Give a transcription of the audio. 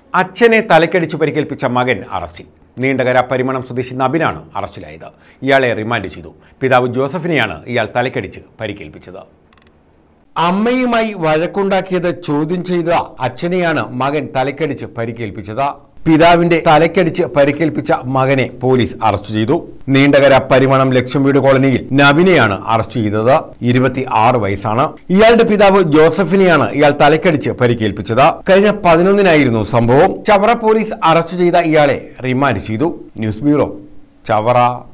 അച്ഛനെ തലക്കടിച്ച് പരിക്കേൽപ്പിച്ച മകൻ അറസ്റ്റിൽ നീണ്ടകര പരിമണം സ്വദേശി നബിനാണ് അറസ്റ്റിലായത് ഇയാളെ റിമാൻഡ് ചെയ്തു പിതാവ് ജോസഫിനെയാണ് ഇയാൾ തലക്കടിച്ച് പരിക്കേൽപ്പിച്ചത് അമ്മയുമായി വഴക്കുണ്ടാക്കിയത് ചോദ്യം ചെയ്ത അച്ഛനെയാണ് മകൻ തലക്കടിച്ച് പരിക്കേൽപ്പിച്ചത് പിതാവിന്റെ തലക്കടിച്ച് പരിക്കേൽപ്പിച്ച മകനെ പോലീസ് അറസ്റ്റ് ചെയ്തു നീണ്ടകര പരിമണം ലക്ഷം വീട് കോളനിയിൽ നബിനെയാണ് അറസ്റ്റ് ചെയ്തത് ഇരുപത്തി ആറ് വയസ്സാണ് ഇയാളുടെ പിതാവ് ജോസഫിനെയാണ് ഇയാൾ തലക്കടിച്ച് പരിക്കേൽപ്പിച്ചത് കഴിഞ്ഞ പതിനൊന്നിനായിരുന്നു സംഭവം ചവറ പോലീസ് അറസ്റ്റ് ചെയ്ത ഇയാളെ റിമാൻഡ് ചെയ്തു ന്യൂസ് ബ്യൂറോ ചവറ